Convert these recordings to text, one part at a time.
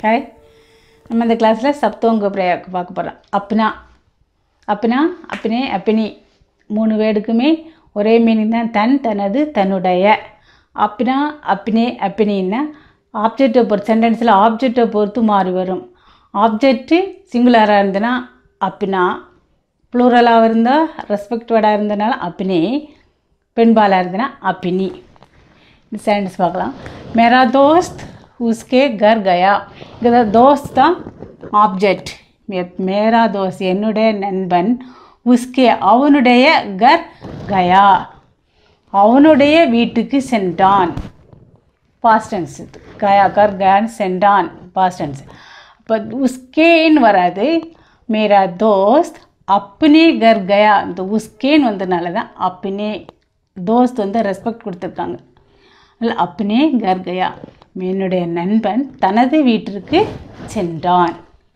Hi நம்ம இந்த கிளாஸில் சப்தோங்க பிரயோக் பார்க்க போகிறோம் அப்னா அப்னா அப்னே அப்பினி மூணு வேர்டுக்குமே ஒரே மீனிங் தான் தன் தனது தன்னுடைய அப்னா அப்னே அப்பினின்னா ஆப்ஜெக்டை பொறுத்து சென்டென்ஸில் ஆப்ஜெக்டை பொறுத்து மாறி வரும் ஆப்ஜெக்ட்டு சிங்குலராக இருந்ததுன்னா அப்னா ப்ளூரலாக இருந்தால் ரெஸ்பெக்ட் வேர்டாக இருந்தனால அப்பினே பெண்பாலாக இருந்ததுன்னா அப்பினி சென்டென்ஸ் பார்க்கலாம் மேரா தோஸ்த் உஸ்கே கர் கயா இங்கே தோஸ்த் தான் ஆப்ஜெக்ட் மேரா தோஸ்த் என்னுடைய நண்பன் உஸ்கே அவனுடைய கர் கயா அவனுடைய வீட்டுக்கு சென்றான் பாஸ்டன்ஸ் கயா கர் கயான் சென்றான் பாஸ்டன்ஸ் இப்போ உஸ்கேன்னு வராது மேரா தோஸ்த் அப்னே கர் கயா இந்த உஸ்கேன்னு வந்ததுனால தான் அப்னே தோஸ்த் வந்து ரெஸ்பெக்ட் கொடுத்துருக்காங்க இல்லை அப்னே கர் கயா என்னுடைய நண்பன் தனது வீட்டிற்கு சென்றான்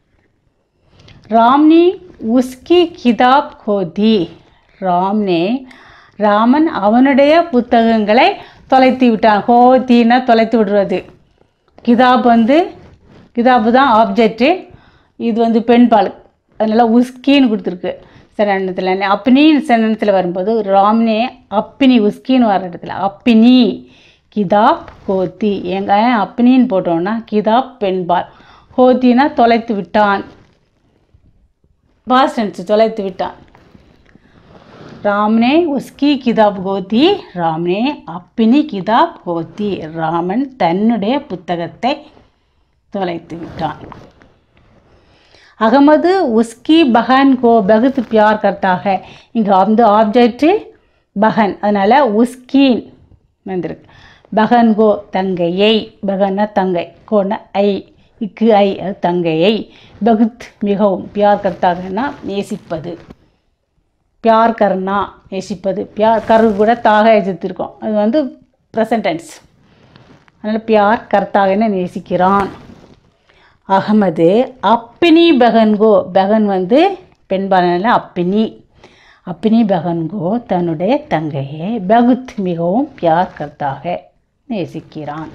ராம்னி உஸ்கி கிதாப் கோதி ராம்னே ராமன் அவனுடைய புத்தகங்களை தொலைத்து விட்டான் ஹோதின்னா தொலைத்து விடுறது கிதாப் வந்து கிதாப்பு தான் ஆப்ஜெக்ட்டு இது வந்து பெண்பால் அதனால் உஸ்கின்னு கொடுத்துருக்கு சரணத்தில் அப்பினின்னு சரணத்தில் வரும்போது ராம்னே அப்பினி உஸ்கின்னு வர இடத்துல அப்பினி கிதாப் கோத்தி எங்க அப்பினின்னு போட்டோம்னா கிதாப் பெண்பால் ஹோத்தினா தொலைத்து விட்டான் பாஸ்டன்ஸ் தொலைத்து விட்டான் ராமனே உஸ்கி கிதாப் கோத்தி ராமனே அப்பினி கிதாப் கோத்தி ராமன் தன்னுடைய புத்தகத்தை தொலைத்து விட்டான் அகமது உஸ்கி பகன் கோ பகுத் பியார் கர்த்தாக இங்கே வந்து ஆப்ஜெக்ட்டு பகன் அதனால் உஸ்கின் வந்திருக்கு பகன் கோ தங்கையை பகன்னா தங்கை கோன ஐ இக்கு ஐ அது தங்கையை பகுத் மிகவும் பியார் கர்த்தாகனா நேசிப்பது பியார் கர்னா நேசிப்பது பியார் கரு கூட தாக எழுதிருக்கோம் அது வந்து ப்ரெசன்டென்ஸ் அதனால் பியார் கர்த்தாகன நேசிக்கிறான் அகமது அப்பினி பெகன்கோ பெகன் வந்து பெண்பாளனில் அப்பினி அப்பினி பெகன்கோ தன்னுடைய தங்கையை பகுத் மிகவும் பியார் கர்த்தாக நேசிக்கிறான்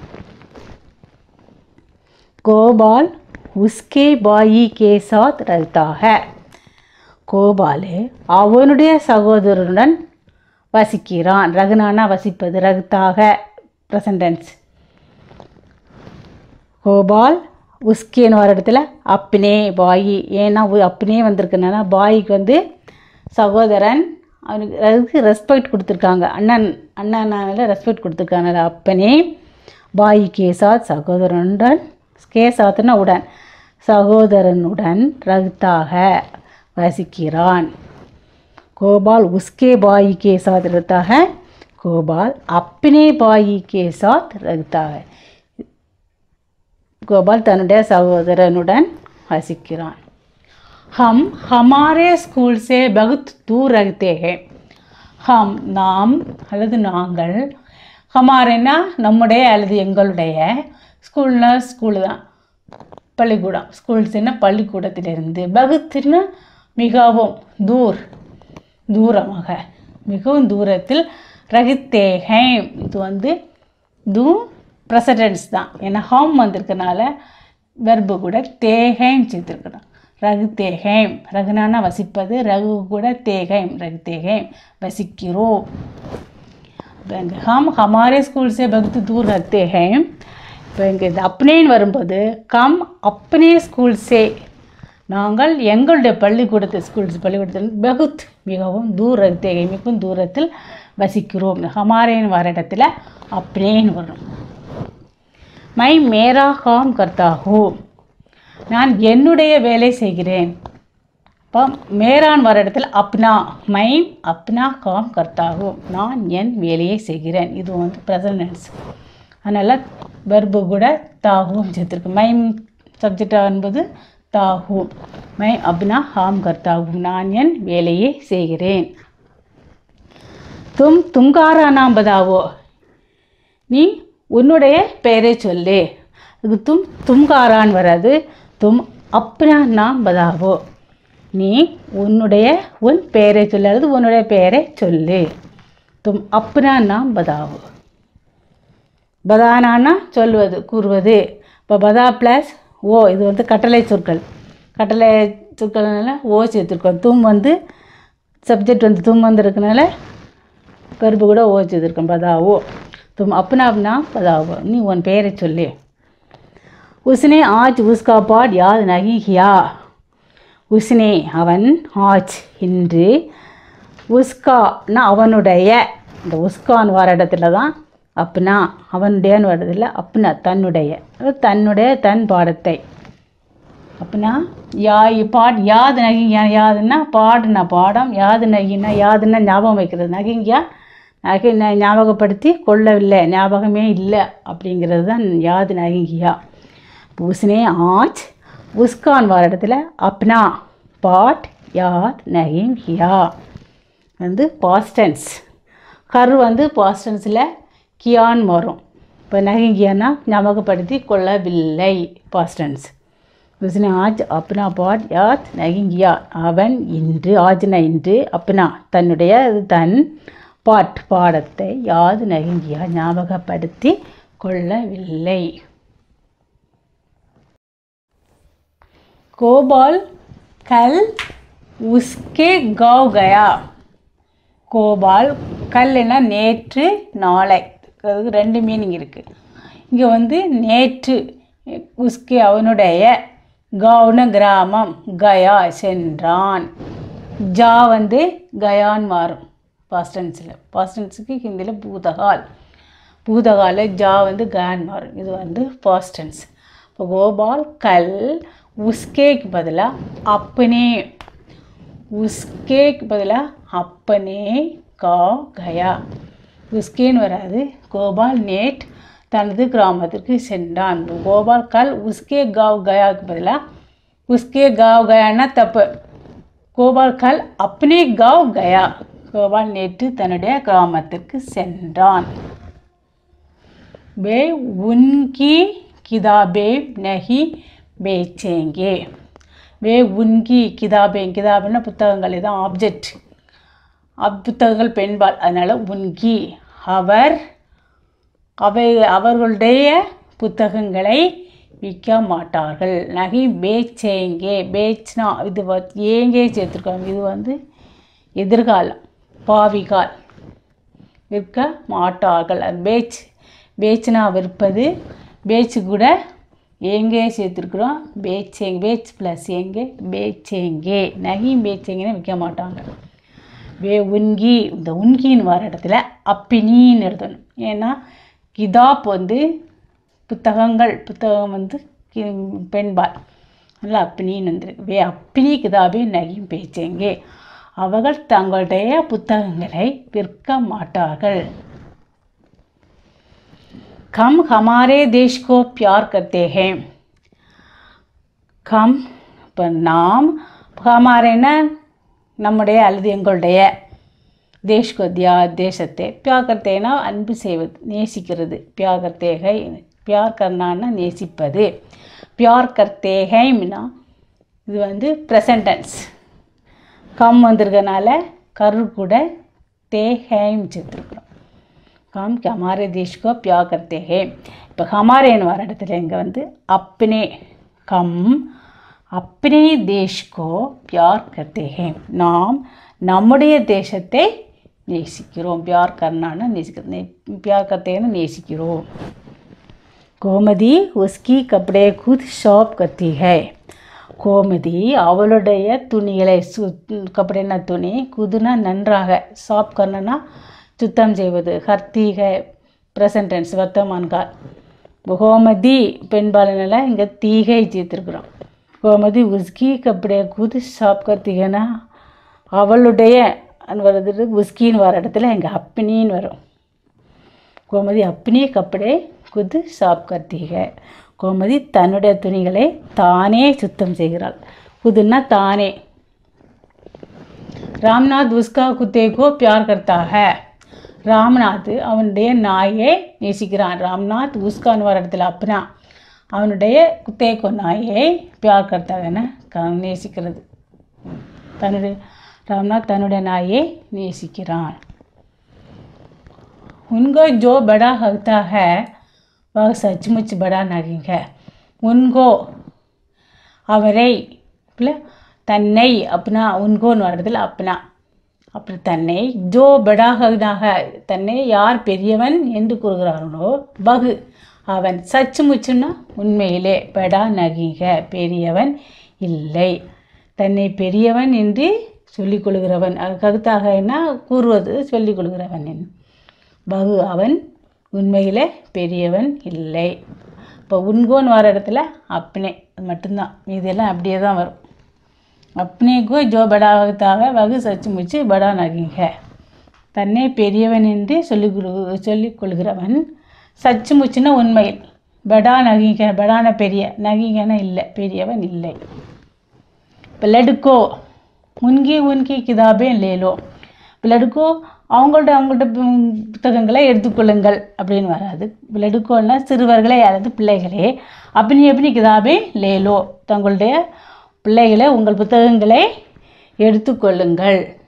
கோபால் உஸ்கே பாயி கே சாத் ரஹ்தாக கோபால் அவனுடைய சகோதரனுடன் வசிக்கிறான் ரகுனானா வசிப்பது ரகுத்தாக ப்ரெசன்டென்ஸ் கோபால் உஸ்கேன்னு வர இடத்துல அப்பினே பாயி ஏன்னா அப்பினே வந்திருக்கனால பாய்க்கு வந்து சகோதரன் அவனுக்கு அதுக்கு ரெஸ்பெக்ட் கொடுத்துருக்காங்க அண்ணன் அண்ணனால ரெஸ்பெக்ட் கொடுத்துருக்காங்க அப்பனே பாய் கேசாத் சகோதரனுடன் கேசாத்னா உடன் சகோதரனுடன் ரகுத்தாக வசிக்கிறான் கோபால் உஸ்கே பாயி கே சாத் ரகுத்தாக கோபால் அப்பினே பாயி கே சாத் ரகுத்தாக கோபால் தன்னுடைய சகோதரனுடன் வசிக்கிறான் हम हमारे स्कूल से बहुत दूर रहते हैं हम நாம் அல்லது நாங்கள் ஹமாரேனா நம்முடைய அல்லது எங்களுடைய ஸ்கூல்னா ஸ்கூலு தான் பள்ளிக்கூடம் ஸ்கூல்ஸ்னா பள்ளிக்கூடத்திலிருந்து பகுத்துனா மிகவும் தூர் தூரமாக மிகவும் தூரத்தில் ரகித்தேகம் இது வந்து தூ ப்ரெசடன்ஸ் தான் ஏன்னா ஹோம் வந்திருக்கனால வெர்பு கூட தேகைன்னு சேர்த்துருக்கணும் ரகு தேகைம் ரகுனானா வசிப்பது ரகு கூட தேகைம் ரகு தேகைம் வசிக்கிறோம் இங்கே ஹம் ஹமாரே ஸ்கூல் சே பகுத்து தூர் ரகத்தே ஹேம் இப்போ இங்கே இந்த அப்னேன்னு வரும்போது கம் அப்னே ஸ்கூல் சே நாங்கள் எங்களுடைய பள்ளிக்கூடத்து ஸ்கூல்ஸ் பள்ளிக்கூடத்தில் பகுத் மிகவும் தூர் ரகத்தேகை மிகவும் தூரத்தில் வசிக்கிறோம் ஹமாரேன்னு வர இடத்துல அப்னேன்னு வரும் மை மேரா காம் கர்த்தா ஹூ நான் என்னுடைய வேலை செய்கிறேன் இப்போ மேரான் வர இடத்துல அப்னா மை அப்னா காம் கர்த்தாகும் நான் என் வேலையை செய்கிறேன் இது வந்து ப்ரெசன்டென்ஸ் அதனால் வெர்பு கூட தாகும் சேர்த்துருக்கு மை சப்ஜெக்டாக என்பது தாகும் மை அப்னா ஹாம் கர்த்தாகும் நான் என் வேலையை செய்கிறேன் தும் துங்காரா நாம் பதாவோ நீ உன்னுடைய பெயரை சொல்லு இது தும் தும்காரான் வராது தும் அப்னா நாம் பதாவோ நீ உன்னுடைய உன் பெயரை சொல்லு அல்லது உன்னுடைய பெயரை சொல்லு தும் அப்னா நாம் பதாவோ பதானானா சொல்வது கூறுவது இப்போ பதா ப்ளஸ் ஓ இது வந்து கட்டளை சொற்கள் கட்டளை சொற்கள்னால ஓ சேர்த்துருக்கோம் தும் வந்து சப்ஜெக்ட் வந்து தும் வந்திருக்கனால கருப்பு கூட ஓ சேர்த்துருக்கோம் பதாவோ தும் அப்பனா அப்படின்னா பதாவோ நீ உன் பெயரை சொல்லு உஸ்னே ஆஜ் உஸ்கா பாட் யாத் நகி ஹியா உஸ்னே அவன் ஆஜ் இன்று உஸ்கான்னா அவனுடைய இந்த உஸ்கான்னு வர இடத்துல தான் அப்னா அவனுடையன்னு வர்றதில்ல அப்னா தன்னுடைய அதாவது தன்னுடைய தன் பாடத்தை அப்படின்னா யா பாட் யாது நகிங்க யாதுன்னா பாடுனா பாடம் யாது நகின்னா யாதுன்னா ஞாபகம் வைக்கிறது நகிங்கயா நகை ந- ஞாபகப்படுத்தி கொள்ளவில்லை ஞாபகமே இல்லை அப்படிங்கிறது தான் யாது நகிங்கியா உஸ்னே ஆஜ் உஸ்கான் வர இடத்துல அப்னா பாட் யாத் நகிங்கியா வந்து பாஸ்டன்ஸ் கரு வந்து பாஸ்டன்ஸில் கியான் வரும் இப்போ நகிங்கியானா ஞாபகப்படுத்தி கொள்ளவில்லை பாஸ்டன்ஸ் உஸ்னே ஆஜ் அப்னா பாட் யாத் நகிங்கியா அவன் இன்று ஆஜ்னா இன்று அப்னா தன்னுடைய அது தன் பாட் பாடத்தை யாது நகிங்கியா ஞாபகப்படுத்தி கொள்ளவில்லை கோபால் கல் உஸ்கே गाँव गया கோபால் கல்லுனா நேற்று நாளை அதுக்கு ரெண்டு மீனிங் இருக்குது இங்கே வந்து நேற்று உஸ்கே அவனுடைய கவுன கிராமம் கயா சென்றான் ஜா வந்து கயான் மாறும் பாஸ்டன்ஸில் பாஸ்டன்ஸுக்கு ஹிந்தியில் பூதகால் பூதகால ஜா வந்து கயான் மாறும் இது வந்து பாஸ்டன்ஸ் இப்போ கோபால் கல் உஸ்கேக்கு பதிலாக அப்பனே உஸ்கேக்கு பதிலாக அப்பனே கா கயா உஸ்கேன்னு வராது கோபால் நேட் தனது கிராமத்திற்கு சென்றான் கோபால் கல் உஸ்கே காவ் கயாவுக்கு பதிலாக உஸ்கே காவ் கயான்னா தப்பு கோபால் கல் அப்னே காவ் கயா கோபால் நேற்று தன்னுடைய கிராமத்திற்கு சென்றான் वे उनकी किताबें नहीं बेचेंगे வே உன்கி கிதாபேன் கிதாபுன்னா புத்தகங்கள் இதான் ஆப்ஜெக்ட் அப் புத்தகங்கள் பெண்பால் அதனால் உன்கி அவர் அவை அவர்களுடைய புத்தகங்களை விற்க மாட்டார்கள் நகை பேச்சேங்கே பேச்னா இது வ- ஏங்கே சேர்த்துருக்காங்க இது வந்து எதிர்காலம் பாவிகால் விற்க மாட்டார்கள் அது பேச் பேச்சுனா விற்பது பேச்சு கூட ஏங்கே சேர்த்துருக்குறோம் பேச்சேங்க பேச் ப்ளஸ் ஏங்கே பேச்சேங்கே நகையும் பேச்சேங்கன்னு விற்க மாட்டாங்க வே உன்கி இந்த உன்கின்னு வர இடத்துல அப்பினின்னு எழுதணும் ஏன்னா கிதாப் வந்து புத்தகங்கள் புத்தகம் வந்து கி- பெண்பால் அதனால் அப்பினின்னு வந்துருக்கு வே அப்பினி கிதாபே நகியும் பேச்சேங்கே அவர்கள் தங்களுடைய புத்தகங்களை விற்க மாட்டார்கள் हम हमारे देश को प्यार करते हैं கம் இப்போ நாம் ஹமாரேன்னா நம்முடைய அல்லது எங்களுடைய தேஷ்கோ தியா தேசத்தை பியார் கர்த்தேனா அன்பு செய்வது நேசிக்கிறது பியார் கர்த்தேகை பியார் கர்னான்னா நேசிப்பது பியார் கர்த்தேகைம்னா இது வந்து ப்ரெசன்டென்ஸ் கம் வந்திருக்கனால கரு கூட தேஹைம் சேர்த்துருக்குறோம் काम कि हमारे देश को प्यार करते हैं இப்போ ஹமாரேன்னு வர இடத்துல இங்கே வந்து अपने கம் अपने देश को प्यार करते हैं நாம் நம்முடைய தேசத்தை நேசிக்கிறோம் பியார் கர்னான்னு நேசிக்கிறது நே- பியார் கர்த்தேன்னு நேசிக்கிறோம் கோமதி உஸ்கி கப்படே குத் ஷாப் கத்தி ஹை கோமதி அவளுடைய துணிகளை சு கப்படேனா துணி குதுனா நன்றாக ஷாப் கர்ணனா சுத்தம் செய்வது ஹர்த்தீக ப்ரெசன்ட் டென்ஸ் வர்த்தமான் கால் கோமதி பெண்பாலனில் இங்கே தீகை சேர்த்துருக்குறோம் கோமதி உஸ்கி கப்படே குத் ஷாப் கத்திகனா அவளுடைய வருது உஸ்கின்னு வர இடத்துல இங்கே அப்பினின்னு வரும் கோமதி अपने கப்படே குது சாப் करती है கோமதி தன்னுடைய துணிகளை தானே சுத்தம் செய்கிறாள் குதுன்னா தானே ராம்நாத் உஸ்கா குத்தேகோ பியார் கர்த்தா है ராம்நாத் அவனுடைய நாயை நேசிக்கிறான் ராம்நாத் உஸ்கான்னு வர இடத்துல அப்பனா அவனுடைய குத்தேகோ நாயை பியார் கர்த்தாகன நேசிக்கிறது தன்னுடைய ராம்நாத் தன்னுடைய நாயை நேசிக்கிறான் उनको जो बड़ा होता है वह सचमुच बड़ा नहीं है उनको அவரை இல்லை தன்னை அப்படின்னா உன்கோன்னு வர்றதுல அப்பனா அப்படி தன்னை ஜோ பெடாகனாக தன்னை யார் பெரியவன் என்று கூறுகிறார்களோ பகு அவன் சச்சு முச்சுன்னா உண்மையிலே பெடா நகிக பெரியவன் இல்லை தன்னை பெரியவன் என்று சொல்லிக் கொள்கிறவன் அது கருத்தாக என்ன கூறுவது சொல்லிக் கொள்கிறவன் என்று. பகு அவன் உண்மையிலே பெரியவன் இல்லை இப்போ உன்கோன்னு வர இடத்துல அப்பனே அது மட்டும்தான் மீதியெல்லாம் அப்படியே தான் வரும் अपने को जो बड़ा होता है वह सचमुच बड़ा नहीं है தன்னை பெரியவன் என்று சொல்லிக் கொடு சொல்லிக் கொள்கிறவன் சச்சுமுச்சுன்னா உண்மையில் படா நகிக படான பெரிய நகிகன இல்லை பெரியவன் இல்லை இப்போ லடுக்கோ உன்கி உன்கி கிதாபே லேலோ இப்போ லடுக்கோ அவங்கள்ட்ட அவங்கள்ட்ட பு- புத்தகங்களை எடுத்துக்கொள்ளுங்கள் அப்படின்னு வராது லடுக்கோன்னா சிறுவர்களே அல்லது பிள்ளைகளே அப்படி எப்படி கிதாபே லேலோ தங்களுடைய பிள்ளைகளை உங்கள் புத்தகங்களை எடுத்துக்கொள்ளுங்கள்